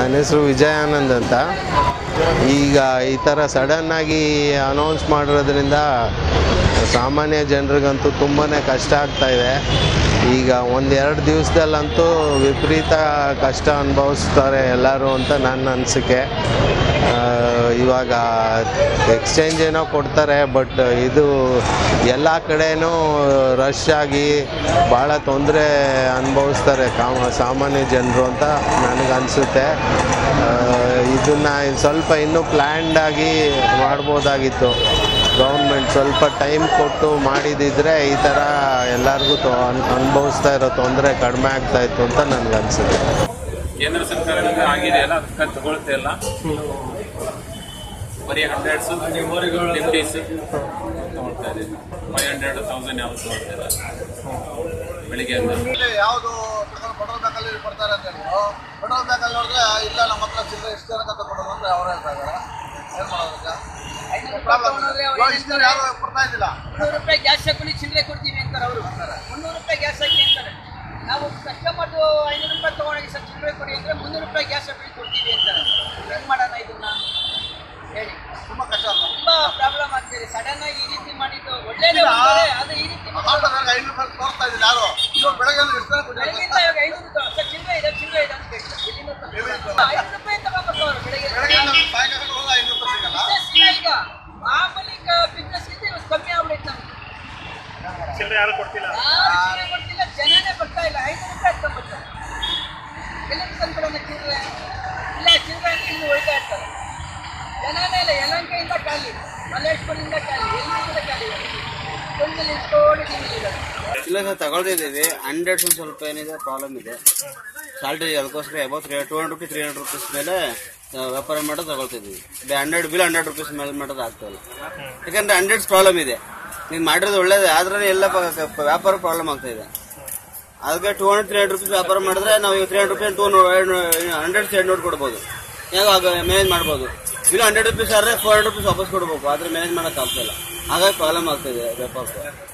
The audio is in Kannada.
ನನ್ನ ಹೆಸರು ವಿಜಯಾನಂದ್ ಅಂತ ಈಗ ಈ ಥರ ಸಡನ್ನಾಗಿ ಅನೌನ್ಸ್ ಮಾಡಿರೋದ್ರಿಂದ ಸಾಮಾನ್ಯ ಜನರಿಗಂತೂ ತುಂಬಾ ಕಷ್ಟ ಆಗ್ತಾ ಇದೆ ಈಗ ಒಂದೆರಡು ದಿವಸದಲ್ಲಂತೂ ವಿಪರೀತ ಕಷ್ಟ ಅನುಭವಿಸ್ತಾರೆ ಎಲ್ಲರೂ ಅಂತ ನನ್ನ ಅನಿಸಿಕೆ ಇವಾಗ ಎಕ್ಸ್ಚೇಂಜ್ ಏನೋ ಕೊಡ್ತಾರೆ ಬಟ್ ಇದು ಎಲ್ಲ ಕಡೆನೂ ರಶ್ ಆಗಿ ಭಾಳ ತೊಂದರೆ ಅನುಭವಿಸ್ತಾರೆ ಕಾಮ ಸಾಮಾನ್ಯ ಜನರು ಅಂತ ನನಗನ್ಸುತ್ತೆ ಇದನ್ನು ಸ್ವಲ್ಪ ಇನ್ನೂ ಪ್ಲ್ಯಾಂಡ್ ಆಗಿ ಮಾಡ್ಬೋದಾಗಿತ್ತು ಗೌರ್ಮೆಂಟ್ ಸ್ವಲ್ಪ ಟೈಮ್ ಕೊಟ್ಟು ಮಾಡಿದಿದ್ರೆ ಈ ಥರ ಎಲ್ಲರಿಗೂ ತೊ ಅನುಭವಿಸ್ತಾ ಇರೋ ತೊಂದರೆ ಕಡಿಮೆ ಆಗ್ತಾ ಇತ್ತು ಅಂತ ನನಗನ್ಸುತ್ತೆ ಕೇಂದ್ರ ಸರ್ಕಾರದಿಂದ ಆಗಿದೆ ಅಲ್ಲ ಅದಕ್ಕೆ ತಗೊಳ್ತಾ ಇಲ್ಲ ಬರೀ ಹಂಡ್ರೆಡ್ಸ್ ಫಿಫ್ಟೀಸ್ ತಗೊಳ್ತಾ ಇದೆ ಫೈವ್ ಹಂಡ್ರೆಡ್ ತೌಸಂಡ್ ಯಾವ್ದು ತಗೊಳ್ತಾ ಇಲ್ಲ ಬೆಳಿಗ್ಗೆ ಅಂದ್ರೆ ಇಲ್ಲಿ ಯಾವುದು ಪೆಟ್ರೋಲ್ ಬ್ಯಾಂಕಲ್ಲಿ ಕೊಡ್ತಾರೆ ಅಂತ ಹೇಳಿದ್ರು ಪೆಟ್ರೋಲ್ ಬ್ಯಾಂಕಲ್ಲಿ ನೋಡಿದ್ರೆ ಇಲ್ಲ ನಮ್ಮ ಹತ್ರ ಚಿಲ್ಲರೆ ಎಷ್ಟು ಜನಕ್ಕೆ ಅಂತ ಕೊಡೋದು ಅಂತ ಅವ್ರು ಹೇಳ್ತಾ ಇದ್ದಾರೆ ಏನು ಮಾಡೋದಕ್ಕೆ ಪ್ರಾಬ್ಲಮ್ ಇಷ್ಟು ಜನ ಯಾರು ಕೊಡ್ತಾ ಇದ್ದಿಲ್ಲ ಮುನ್ನೂರು ರೂಪಾಯಿ ಗ್ಯಾಸ್ ಹಾಕೊಂಡು ಚಿಲ್ಲರೆ ಕೊಡ್ತೀವಿ ಅಂತಾರೆ ಅವರು ಮುನ್ನೂರು ರೂಪಾಯಿ ಗ್ಯಾಸ್ ಹಾಕಿ ಅಂತಾರೆ ನಾವು ಕಸ್ಟಮರ್ದು ಐನೂರು ರೂಪಾಯಿ ತೊಗೊಂಡೋಗಿ ಸರ್ ಚಿಲ್ಲರೆ ಕೊಡಿ ಅಂದರೆ ಮುನ್ನೂರು ರೂಪಾಯಿ ಗ್ಯಾಸ್ ಹಾಕಿ ಕೊಡ್ತೀವಿ ಅಂತಾರೆ ಹೆಂಗೆ ಮಾಡೋಣ ಇದನ್ನ ಹೇಳಿ ತುಂಬ ಕಷ್ಟ ಅಲ್ಲ ತುಂಬ ಪ್ರಾಬ್ಲಮ್ ಆಗ್ತಿದೆ ಸಡನ್ ಆಗಿ ಈ ರೀತಿ ಮಾಡಿದ್ದು ಒಳ್ಳೇದೇ ಮಾಡ್ತಾರೆ, ಆದರೆ ಈ ರೀತಿ ಮಾಡೋದು- ಆಟೋದಾಗ ಐನೂರು ರೂಪಾಯಿ ತೋರಿಸ್ತಾ ಇದ್ದಿಲ್ಲ ಯಾರು ಇವಾಗ ಬೆಳಗ್ಗೆ ಅಂದ್ರೆ ಎಷ್ಟು ಜನ ಬೆಳಗ್ಗಿಂದ ಕೊಟ್ಟಿದ್ದಾರೆ ಇವಾಗ ಐನೂರು ತ- ಸರ್ ಚಿಲ್ಲರೆ ಇದೆ ಚಿಲ್ಲರೆ ಇದೆ ಅಂತ ಕೇಳ್ತಾರೆ ಎಲ್ಲಿಂದ ತಂದು? ಐನೂರು ರೂಪಾಯಿ ತಗೊಂಡ್ಬರ್ತಾರೆ ಬೆಳಗ್ಗೆ ಬೆಳಗ್ಗೆ ಅಂದ್ರೆ ಸಾಯಂಕಾಲ ಹೋದ ಐನೂರು ರೂಪಾಯಿ ಸಿಗಲ್ಲ ಬಿಸ್ನೆಸ್ ಇಲ್ಲ ಈಗ ಮಾಮೂಲಿ ಬಿಸ್ನೆಸ್ ಇದೆ ಇವತ್ತು ಕಮ್ಮಿ ಆಗ್ಬಿಡೈತೆ ನಮ್ಗೆ ಚಿಲ್ಲರೆ ಯಾರು ಕೊಡ್ತಿಲ್ಲ ಯಾರು ಚಿಲ್ಲರೆ ಕೊಡ್ತಿಲ್ಲ ಜನನೇ ಬರ್ತಾ ಇಲ್ಲ ಐನೂರು ರೂಪಾಯಿ ತಗೊಂಡ್ಬರ್ತಾರೆ ಎಲ್ಲಿಂದ ತಂದ್ಬಿಡೋಣ ಚಿಲ್ಲರೆ ಇಲ್ಲ ಚಿಲ್ಲರೆ ಅಂತ ಇಲ್ಲಿ ಹೋಯ್ತಾ ಇರ್ತಾರೆ ಜನನೇ ಇಲ್ಲ ಯಲಂಕೆಯಿಂದ ಖಾಲಿ ಮಲ್ಲೇಶ್ವರದಿಂದ ಖಾಲಿ ಎಲ್ಲಿಂದ ಖಾಲಿ ಒಂದು ನಿಂತ್ಕೊಂಡು ನಿಂತಿದ್ದಾರೆ ಇಲ್ಲ ಸರ್ ತಗೊಳ್ತಿದ್ದೀವಿ ಹಂಡ್ರೆಡ್ಸ್ ಒಂದು ಸ್ವಲ್ಪ ಏನಿದೆ ಪ್ರಾಬ್ಲಮ್ ಇದೆ ಸಾಲ್ಟೇಜ್ ಅದಕ್ಕೋಸ್ಕರ about two hundred rupees three hundred rupees ಮೇಲೆ ಆ, ವ್ಯಾಪಾರ ಮಾಡೋದು ತಗೊಳ್ತಿದ್ದೀವಿ ಹಂಡ್ರೆಡ್ ಬಿಲ್ ಹಂಡ್ರೆಡ್ ರುಪೀಸ್ ಮೇಲೆ ಮಾಡೋದು ಆಗ್ತಾಯಿಲ್ಲ ಯಾಕಂದ್ರೆ ಹಂಡ್ರೆಡ್ಸ್ ಪ್ರಾಬ್ಲಮ್ ಇದೆ ನೀವು ಮಾಡಿರೋದು ಒಳ್ಳೇದೇ ಆದ್ರೆ ಎಲ್ಲ ಪ- ಪ- ವ್ಯಾಪಾರ ಪ್ರಾಬ್ಲಮ್ ಆಗ್ತಾ ಇದೆ ಅದಕ್ಕೆ two hundred three hundred rupees ವ್ಯಾಪಾರ ಮಾಡಿದ್ರೆ ನಾವು three hundred rupees two hundred ಎರಡು ನೋಟ್ ಕೊಡ್ಬೋದು ಹೇಗೆ ಮ್ಯಾನೇಜ್ ಮಾಡ್ಬೋದು ಬಿಲ್ ಹಂಡ್ರೆಡ್ ರುಪೀಸ್ ಆದರೆ ಫೋರ್ ಹಂಡ್ರೆಡ್ ರುಪೀಸ್ ವಾಪಸ್ ಕೊಡ್ಬೇಕು ಆದ್ರೆ ಮ್ಯಾನೇಜ್ ಮಾಡೋಕೆ ಆಗ್ತಾ ಇಲ್ಲ ಹಾಗಾಗಿ ಪ್ರಾಬ್ಲಮ್ ಆಗ್ತಾ ಇದೆ ವ್ಯಾಪಾರಕ್ಕೆ